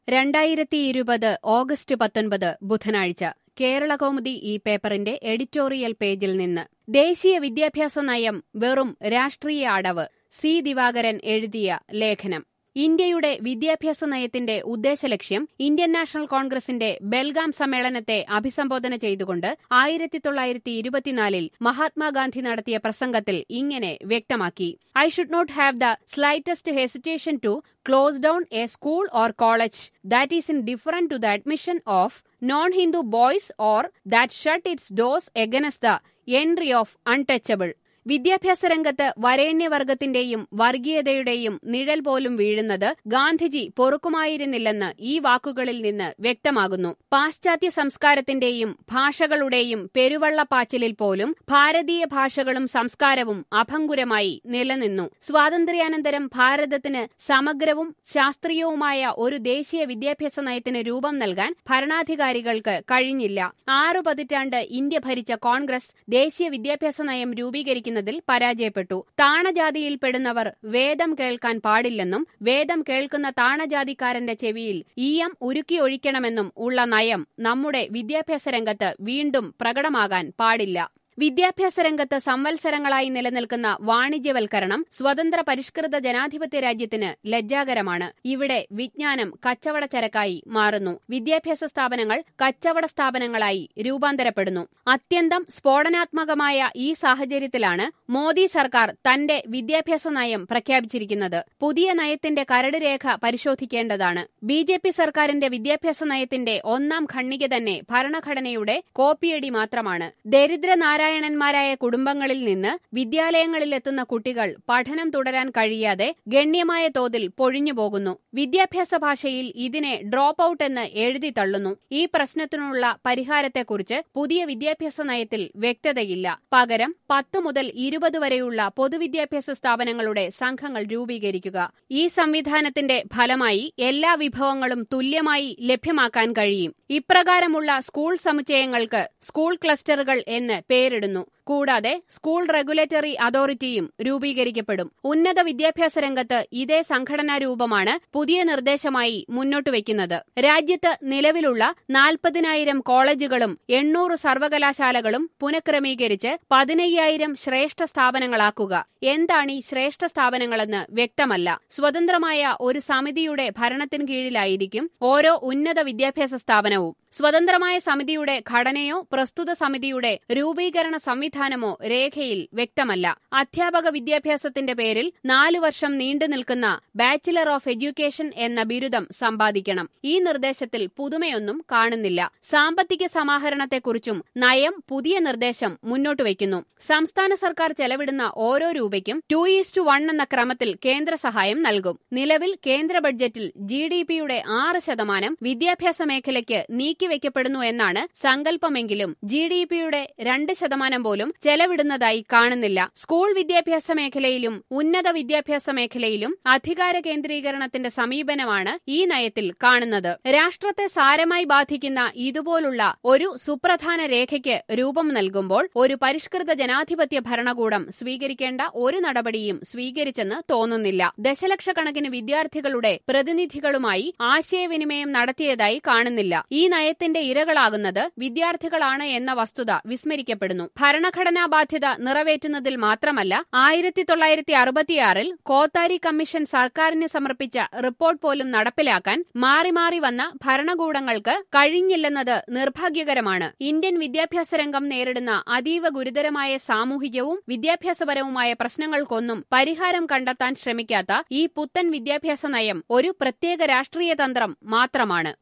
രണ്ടായിരത്തി ഇരുപത് ഓഗസ്റ്റ് പത്തൊൻപത് ബുധനാഴ്ച കേരളകൗമുദി ഈ പേപ്പറിന്റെ എഡിറ്റോറിയൽ പേജിൽ നിന്ന് ദേശീയ വിദ്യാഭ്യാസ നയം വെറും രാഷ്ട്രീയ അടവ് സി ദിവാകരൻ എഴുതിയ ലേഖനം ഇന്ത്യയുടെ വിദ്യാഭ്യാസ നയത്തിന്റെ ഉദ്ദേശലക്ഷ്യം ഇന്ത്യൻ നാഷണൽ കോൺഗ്രസിന്റെ ബെൽഗാം സമ്മേളനത്തെ അഭിസംബോധന ചെയ്തുകൊണ്ട് ആയിരത്തി തൊള്ളായിരത്തി ഇരുപത്തിനാലിൽ മഹാത്മാഗാന്ധി നടത്തിയ പ്രസംഗത്തിൽ ഇങ്ങനെ വ്യക്തമാക്കി I should not have the slightest hesitation to close down a school or college that is indifferent to the admission of non Hindu boys or that shut its doors against the entry of untouchable വിദ്യാഭ്യാസ രംഗത്ത് വരേണ്യവർഗത്തിന്റെയും വർഗീയതയുടെയും നിഴൽ പോലും വീഴുന്നത് ഗാന്ധിജി പൊറുക്കുമായിരുന്നില്ലെന്ന് ഈ വാക്കുകളിൽ നിന്ന് വ്യക്തമാകുന്നു പാശ്ചാത്യ സംസ്കാരത്തിന്റെയും ഭാഷകളുടെയും പെരുവള്ളപ്പാച്ചിലിൽ പോലും ഭാരതീയ ഭാഷകളും സംസ്കാരവും അഭംഗുരമായി നിലനിന്നു സ്വാതന്ത്ര്യാനന്തരം ഭാരതത്തിന് സമഗ്രവും ശാസ്ത്രീയവുമായ ഒരു ദേശീയ വിദ്യാഭ്യാസ നയത്തിന് രൂപം നൽകാൻ ഭരണാധികാരികൾക്ക് കഴിഞ്ഞില്ല ആറു പതിറ്റാണ്ട് ഇന്ത്യ ഭരിച്ച കോൺഗ്രസ് ദേശീയ വിദ്യാഭ്യാസ നയം രൂപീകരിക്കും ിൽ പരാജയപ്പെട്ടു താണജാതിയിൽപ്പെടുന്നവർ വേദം കേൾക്കാൻ പാടില്ലെന്നും വേദം കേൾക്കുന്ന താണജാതിക്കാരന്റെ ചെവിയിൽ ഈയം ഉരുക്കിയൊഴിക്കണമെന്നും ഉള്ള നയം നമ്മുടെ വിദ്യാഭ്യാസ രംഗത്ത് വീണ്ടും പ്രകടമാകാൻ പാടില്ല വിദ്യാഭ്യാസ രംഗത്ത് സംവത്സരങ്ങളായി നിലനിൽക്കുന്ന വാണിജ്യവൽക്കരണം സ്വതന്ത്ര പരിഷ്കൃത ജനാധിപത്യ രാജ്യത്തിന് ലജ്ജാകരമാണ് ഇവിടെ വിജ്ഞാനം കച്ചവടച്ചരക്കായി മാറുന്നു വിദ്യാഭ്യാസ സ്ഥാപനങ്ങൾ കച്ചവട സ്ഥാപനങ്ങളായി രൂപാന്തരപ്പെടുന്നു അത്യന്തം സ്ഫോടനാത്മകമായ ഈ സാഹചര്യത്തിലാണ് മോദി സർക്കാർ തന്റെ വിദ്യാഭ്യാസ നയം പ്രഖ്യാപിച്ചിരിക്കുന്നത് പുതിയ നയത്തിന്റെ കരട് രേഖ പരിശോധിക്കേണ്ടതാണ് ബി ജെ പി സർക്കാരിന്റെ വിദ്യാഭ്യാസ നയത്തിന്റെ ഒന്നാം ഖണ്ണിക തന്നെ ഭരണഘടനയുടെ കോപ്പിയടി മാത്രമാണ് ദരിദ്ര നാരായണന്മാരായ കുടുംബങ്ങളിൽ നിന്ന് വിദ്യാലയങ്ങളിലെത്തുന്ന കുട്ടികൾ പഠനം തുടരാൻ കഴിയാതെ ഗണ്യമായ തോതിൽ പൊഴിഞ്ഞുപോകുന്നു വിദ്യാഭ്യാസ ഭാഷയിൽ ഇതിനെ ഡ്രോപ്പ് ഔട്ട് എന്ന് എഴുതി തള്ളുന്നു ഈ പ്രശ്നത്തിനുള്ള പരിഹാരത്തെക്കുറിച്ച് പുതിയ വിദ്യാഭ്യാസ നയത്തിൽ വ്യക്തതയില്ല പകരം പത്ത് മുതൽ ഇരുപത് വരെയുള്ള പൊതുവിദ്യാഭ്യാസ സ്ഥാപനങ്ങളുടെ സംഘങ്ങൾ രൂപീകരിക്കുക ഈ സംവിധാനത്തിന്റെ ഫലമായി എല്ലാ വിഭവങ്ങളും തുല്യമായി ലഭ്യമാക്കാൻ കഴിയും ഇപ്രകാരമുള്ള സ്കൂൾ സമുച്ചയങ്ങൾക്ക് സ്കൂൾ ക്ലസ്റ്ററുകൾ എന്ന് പേരിടുന്നു കൂടാതെ സ്കൂൾ റെഗുലേറ്ററി അതോറിറ്റിയും രൂപീകരിക്കപ്പെടും ഉന്നത വിദ്യാഭ്യാസ രംഗത്ത് ഇതേ സംഘടനാ രൂപമാണ് പുതിയ നിർദ്ദേശമായി മുന്നോട്ടുവയ്ക്കുന്നത് രാജ്യത്ത് നിലവിലുള്ള നാൽപ്പതിനായിരം കോളേജുകളും എണ്ണൂറ് സർവകലാശാലകളും പുനഃക്രമീകരിച്ച് പതിനയ്യായിരം ശ്രേഷ്ഠ സ്ഥാപനങ്ങളാക്കുക എന്താണ് ഈ ശ്രേഷ്ഠ സ്ഥാപനങ്ങളെന്ന് വ്യക്തമല്ല സ്വതന്ത്രമായ ഒരു സമിതിയുടെ ഭരണത്തിന് കീഴിലായിരിക്കും ഓരോ ഉന്നത വിദ്യാഭ്യാസ സ്ഥാപനവും സ്വതന്ത്രമായ സമിതിയുടെ ഘടനയോ പ്രസ്തുത സമിതിയുടെ രൂപീകരണ സംവിധാനമോ രേഖയിൽ വ്യക്തമല്ല അധ്യാപക വിദ്യാഭ്യാസത്തിന്റെ പേരിൽ നാലു വർഷം നീണ്ടു നിൽക്കുന്ന ബാച്ചിലർ ഓഫ് എഡ്യൂക്കേഷൻ എന്ന ബിരുദം സമ്പാദിക്കണം ഈ നിർദ്ദേശത്തിൽ പുതുമയൊന്നും കാണുന്നില്ല സാമ്പത്തിക സമാഹരണത്തെക്കുറിച്ചും നയം പുതിയ നിർദ്ദേശം മുന്നോട്ട് വയ്ക്കുന്നു സംസ്ഥാന സർക്കാർ ചെലവിടുന്ന ഓരോ രൂപയ്ക്കും ടു ഈസ്റ്റ് വൺ എന്ന ക്രമത്തിൽ കേന്ദ്ര സഹായം നൽകും നിലവിൽ കേന്ദ്ര ബഡ്ജറ്റിൽ ജി ഡി പിയുടെ ആറ് ശതമാനം വിദ്യാഭ്യാസ മേഖലയ്ക്ക് നീക്കിവെക്കപ്പെടുന്നു എന്നാണ് സങ്കല്പമെങ്കിലും ജി ഡി പിയുടെ രണ്ട് ശതമാനം പോലും ചെലവിടുന്നതായി കാണുന്നില്ല സ്കൂൾ വിദ്യാഭ്യാസ മേഖലയിലും ഉന്നത വിദ്യാഭ്യാസ മേഖലയിലും അധികാര കേന്ദ്രീകരണത്തിന്റെ സമീപനമാണ് ഈ നയത്തിൽ കാണുന്നത് രാഷ്ട്രത്തെ സാരമായി ബാധിക്കുന്ന ഇതുപോലുള്ള ഒരു സുപ്രധാന രേഖയ്ക്ക് രൂപം നൽകുമ്പോൾ ഒരു പരിഷ്കൃത ജനാധിപത്യ ഭരണകൂടം സ്വീകരിക്കേണ്ട ഒരു നടപടിയും സ്വീകരിച്ചെന്ന് തോന്നുന്നില്ല ദശലക്ഷക്കണക്കിന് വിദ്യാർത്ഥികളുടെ പ്രതിനിധികളുമായി ആശയവിനിമയം നടത്തിയതായി കാണുന്നില്ല ഈ നയത്തിന്റെ ഇരകളാകുന്നത് വിദ്യാർത്ഥികളാണ് എന്ന വസ്തുത വിസ്മരിക്കപ്പെടുന്നു ഭരണഘടനാ ബാധ്യത നിറവേറ്റുന്നതിൽ മാത്രമല്ല ആയിരത്തി തൊള്ളായിരത്തി അറുപത്തിയാറിൽ കോത്താരി കമ്മീഷൻ സർക്കാരിന് സമർപ്പിച്ച റിപ്പോർട്ട് പോലും നടപ്പിലാക്കാൻ മാറി മാറി വന്ന ഭരണകൂടങ്ങൾക്ക് കഴിഞ്ഞില്ലെന്നത് നിർഭാഗ്യകരമാണ് ഇന്ത്യൻ വിദ്യാഭ്യാസ രംഗം നേരിടുന്ന അതീവ ഗുരുതരമായ സാമൂഹികവും വിദ്യാഭ്യാസപരവുമായ പ്രശ്നങ്ങൾക്കൊന്നും പരിഹാരം കണ്ടെത്താൻ ശ്രമിക്കാത്ത ഈ പുത്തൻ വിദ്യാഭ്യാസ നയം ഒരു പ്രത്യേക രാഷ്ട്രീയ തന്ത്രം മാത്രമാണ്